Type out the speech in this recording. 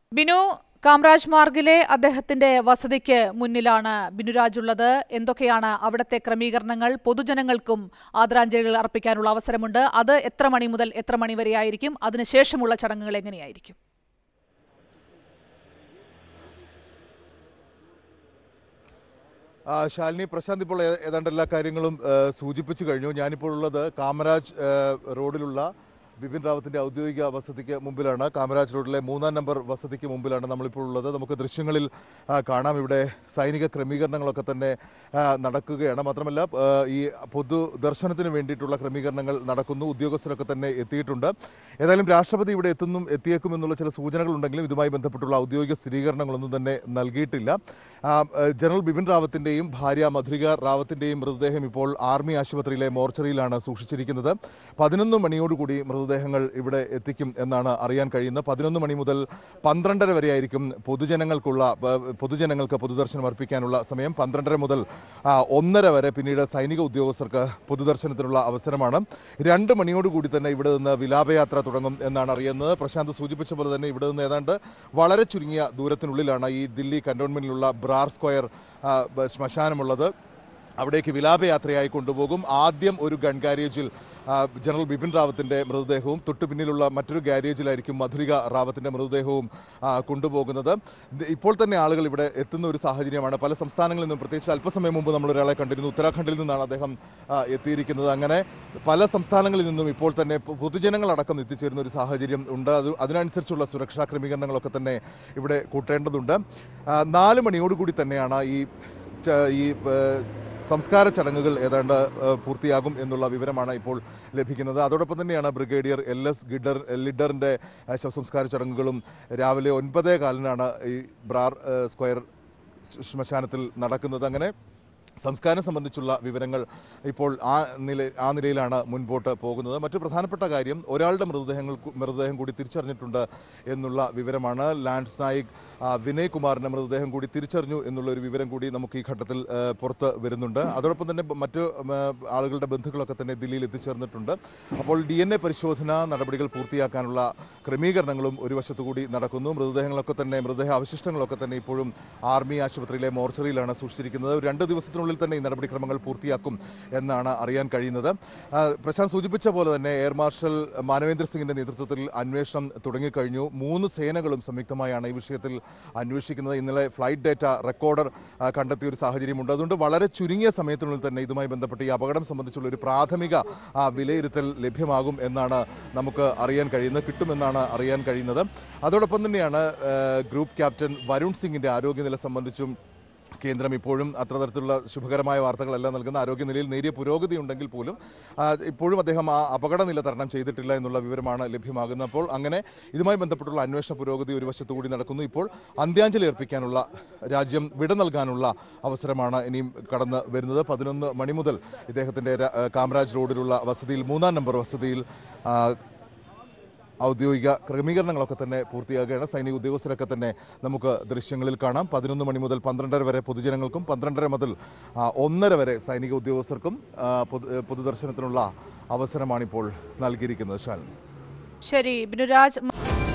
ബിനു കാമരാജ് മാർഗിലെ അദ്ദേഹത്തിന്റെ വസതിക്ക് മുന്നിലാണ് ബിനുരാജ് ഉള്ളത് എന്തൊക്കെയാണ് അവിടുത്തെ ക്രമീകരണങ്ങൾ പൊതുജനങ്ങൾക്കും ആദരാഞ്ജലികൾ അർപ്പിക്കാനുള്ള അവസരമുണ്ട് അത് എത്ര മണി മുതൽ എത്ര മണി വരെയായിരിക്കും അതിനുശേഷമുള്ള ചടങ്ങുകൾ എങ്ങനെയായിരിക്കും ആ, ശാലിനി പ്രശാന്ത് ഇപ്പോൾ ഏ- ഏതാണ്ട് എല്ലാ കാര്യങ്ങളും ഏ, സൂചിപ്പിച്ചു കഴിഞ്ഞു ഞാനിപ്പോൾ ഉള്ളത് കാമരാജ് ഏ, റോഡിലുള്ള ബിപിൻ റാവത്തിന്റെ ഔദ്യോഗിക വസതിക്ക് മുമ്പിലാണ് കാമരാജ് റോഡിലെ മൂന്നാം നമ്പർ വസതിക്ക് മുമ്പിലാണ് നമ്മളിപ്പോൾ ഉള്ളത് നമുക്ക് ദൃശ്യങ്ങളിൽ ആ, കാണാം ഇവിടെ സൈനിക ക്രമീകരണങ്ങളൊക്കെ തന്നെ ആ, നടക്കുകയാണ് മാത്രമല്ല ആ, ഈ പൊതു ദർശനത്തിന് വേണ്ടിയിട്ടുള്ള ക്രമീകരണങ്ങൾ നടക്കുന്നു ഉദ്യോഗസ്ഥരൊക്കെ തന്നെ എത്തിയിട്ടുണ്ട് ഏതായാലും രാഷ്ട്രപതി ഇവിടെ എത്തുന്നും എത്തിയേക്കും എന്നുള്ള ചില സൂചനകൾ ഉണ്ടെങ്കിലും ഇതുമായി ബന്ധപ്പെട്ടുള്ള ഔദ്യോഗിക സ്ഥിരീകരണങ്ങളൊന്നും തന്നെ നൽകിയിട്ടില്ല ആ, ആ, ജനറൽ ബിപിൻ റാവത്തിന്റെയും ഭാര്യ മധുരിക റാവത്തിന്റെയും മൃതദേഹം ഇപ്പോൾ ആർമി ആശുപത്രിയിലെ മോർച്ചറിയിലാണ് സൂക്ഷിച്ചിരിക്കുന്നത് പതിനൊന്ന് മണിയോടുകൂടി മൃതദേഹങ്ങൾ ഇവിടെ എത്തിക്കും എന്നാണ് അറിയാൻ കഴിയുന്നത് പതിനൊന്ന് മണി മുതൽ പന്ത്രണ്ടര വരെയായിരിക്കും പൊതുജനങ്ങൾക്കുള്ള ആ, പൊതുജനങ്ങൾക്ക് പൊതുദർശനം അർപ്പിക്കാനുള്ള സമയം പന്ത്രണ്ടര മുതൽ ആ, ഒന്നര വരെ പിന്നീട് സൈനിക ഉദ്യോഗസ്ഥർക്ക് പൊതുദർശനത്തിനുള്ള അവസരമാണ് രണ്ട് മണിയോടുകൂടി തന്നെ ഇവിടെ നിന്ന് വിലാപയാത്ര തുടങ്ങും എന്നാണ് അറിയുന്നത് പ്രശാന്ത് സൂചിപ്പിച്ച പോലെ തന്നെ ഇവിടെ നിന്ന് ഏതാണ്ട് വളരെ ചുരുങ്ങിയ ദൂരത്തിനുള്ളിലാണ് ഈ ദില്ലി കന്റോൺമെന്റിലുള്ള ബ്രാർ സ്ക്വയർ ആ, ബ- ശ്മശാനമുള്ളത് അവിടേക്ക് വിലാപയാത്രയായി കൊണ്ടുപോകും ആദ്യം ഒരു ഗൺ ഗാരേജിൽ ആ, ജനറൽ ബിപിൻ റാവത്തിന്റെ മൃതദേഹവും തൊട്ടു പിന്നിലുള്ള മറ്റൊരു ഗാരേജിലായിരിക്കും മധുരിക റാവത്തിന്റെ മൃതദേഹവും ആ, കൊണ്ടുപോകുന്നത് ഇത് ഇപ്പോൾ തന്നെ ആളുകൾ ഇവിടെ എത്തുന്ന ഒരു സാഹചര്യമാണ് പല സംസ്ഥാനങ്ങളിൽ നിന്നും പ്രത്യേകിച്ച് അല്പസമയം മുമ്പ് നമ്മൾ ഒരാളെ കണ്ടിരുന്നു ഉത്തരാഖണ്ഡിൽ നിന്നാണ് അദ്ദേഹം ആ, എത്തിയിരിക്കുന്നത് അങ്ങനെ പല സംസ്ഥാനങ്ങളിൽ നിന്നും ഇപ്പോൾ തന്നെ പൊ- പൊതുജനങ്ങളടക്കം എത്തിച്ചേരുന്ന ഒരു സാഹചര്യം ഉണ്ട് അത് അതിനനുസരിച്ചുള്ള സുരക്ഷാ ക്രമീകരണങ്ങളൊക്കെ തന്നെ ഇവിടെ കൂട്ടേണ്ടതുണ്ട് ആ, നാല് മണിയോടുകൂടി തന്നെയാണ് ഈ ച- ഈ ഏഹ്, സംസ്കാര ചടങ്ങുകൾ ഏതാണ്ട് ഏഹ്, പൂർത്തിയാകും എന്നുള്ള വിവരമാണ് ഇപ്പോൾ ലഭിക്കുന്നത് അതോടൊപ്പം തന്നെയാണ് ബ്രിഗേഡിയർ എൽ എസ് ഗിഡർ ലിഡറിൻ്റെ ശവസംസ്കാര ചടങ്ങുകളും രാവിലെ ഒൻപതേ കാലിനാണ് ഈ ബ്രാർ ഏഹ്, സ്ക്വയർ ശ്മ- ശ്മശാനത്തിൽ നടക്കുന്നത് അങ്ങനെ സംസ്കാരം സംബന്ധിച്ചുള്ള വിവരങ്ങൾ ഇപ്പോൾ ആ നില ആ നിലയിലാണ് മുൻപോട്ട് പോകുന്നത് മറ്റു പ്രധാനപ്പെട്ട കാര്യം ഒരാളുടെ മൃതദേഹങ്ങൾ കു- മൃതദേഹം കൂടി തിരിച്ചറിഞ്ഞിട്ടുണ്ട് എന്നുള്ള വിവരമാണ് ലാൻഡ്സ് നായിക് ആ, വിനയ് കുമാറിൻ്റെ മൃതദേഹം കൂടി തിരിച്ചറിഞ്ഞു എന്നുള്ള ഒരു വിവരം കൂടി നമുക്ക് ഈ ഘട്ടത്തിൽ ആ, പുറത്ത് വരുന്നുണ്ട് അതോടൊപ്പം തന്നെ ബ- മറ്റു ഉം, ആ, ആളുകളുടെ ബന്ധുക്കളൊക്കെ തന്നെ ദില്ലിയിൽ എത്തിച്ചേർന്നിട്ടുണ്ട് അപ്പോൾ ഡി എൻ എ പരിശോധന നടപടികൾ പൂർത്തിയാക്കാനുള്ള ക്രമീകരണങ്ങളും ഒരു വശത്തുകൂടി നടക്കുന്നു മൃതദേഹങ്ങളൊക്കെ തന്നെ മൃതദേഹ അവശിഷ്ടങ്ങളൊക്കെ തന്നെ ഇപ്പോഴും ആർമി ആശുപത്രിയിലെ മോർച്ചറിയിലാണ് സൂക്ഷിച്ചിരിക്കുന്നത് രണ്ട് ദിവസത്തിനുള്ളിൽ തന്നെ ഈ നടപടിക്രമങ്ങൾ പൂർത്തിയാക്കും എന്നാണ് അറിയാൻ കഴിയുന്നത് ആ, പ്രശാന്ത് സൂചിപ്പിച്ച പോലെ തന്നെ എയർ മാർഷൽ മാനവേന്ദ്ര സിംഗിന്റെ നേതൃത്വത്തിൽ അന്വേഷണം തുടങ്ങിക്കഴിഞ്ഞു മൂന്ന് സേനകളും സംയുക്തമായാണ് ഈ വിഷയത്തിൽ അന്വേഷിക്കുന്നത് ഇന്നലെ ഫ്ലൈറ്റ് ഡേറ്റ റെക്കോർഡർ ആ, കണ്ടെത്തിയ ഒരു സാഹചര്യമുണ്ട് അതുകൊണ്ട് വളരെ ചുരുങ്ങിയ സമയത്തിനുള്ളിൽ തന്നെ ഇതുമായി ബന്ധപ്പെട്ട് ഈ അപകടം സംബന്ധിച്ചുള്ള ഒരു പ്രാഥമിക ആ, വിലയിരുത്തൽ ലഭ്യമാകും എന്നാണ് നമുക്ക് അറിയാൻ കഴിയുന്നത് കിട്ടുമെന്നാണ് അറിയാൻ കഴിയുന്നത് അതോടൊപ്പം തന്നെയാണ് ആ, ഗ്രൂപ്പ് ക്യാപ്റ്റൻ വരുൺ സിംഗിന്റെ ആരോഗ്യനില സംബന്ധിച്ചും കേന്ദ്രം ഇപ്പോഴും അത്ര തരത്തിലുള്ള ശുഭകരമായ വാർത്തകളെല്ലാം നൽകുന്ന ആരോഗ്യനിലയിൽ നേരിയ പുരോഗതി ഉണ്ടെങ്കിൽ പോലും ആ, ഇപ്പോഴും അദ്ദേഹം ആ അപകടനില തരണം ചെയ്തിട്ടില്ല എന്നുള്ള വിവരമാണ് ലഭ്യമാകുന്നത് അപ്പോൾ അങ്ങനെ ഇതുമായി ബന്ധപ്പെട്ടുള്ള അന്വേഷണ പുരോഗതി ഒരു വശത്തു കൂടി നടക്കുന്നു ഇപ്പോൾ അന്ത്യാഞ്ജലി അർപ്പിക്കാനുള്ള രാജ്യം വിട നൽകാനുള്ള അവസരമാണ് ഇനിയും കടന്ന് വരുന്നത് പതിനൊന്ന് മണി മുതൽ ഇദ്ദേഹത്തിൻ്റെ ര- ആ, കാമരാജ് റോഡിലുള്ള വസതിയിൽ മൂന്നാം നമ്പർ വസതിയിൽ ആ, ഔദ്യോഗിക ക്രമീകരണങ്ങളൊക്കെ തന്നെ പൂർത്തിയാകുകയാണ് സൈനിക ഉദ്യോഗസ്ഥരൊക്കെ തന്നെ നമുക്ക് ദൃശ്യങ്ങളിൽ കാണാം പതിനൊന്ന് മണി മുതൽ പന്ത്രണ്ടര വരെ പൊതുജനങ്ങൾക്കും പന്ത്രണ്ടര മുതൽ ആ, ഒന്നര വരെ സൈനിക ഉദ്യോഗസ്ഥർക്കും ആ, പൊതു- പൊതുദർശനത്തിനുള്ള അവസരമാണിപ്പോൾ നൽകിയിരിക്കുന്നത് ശാലിനി ശരി ബിനുരാജ്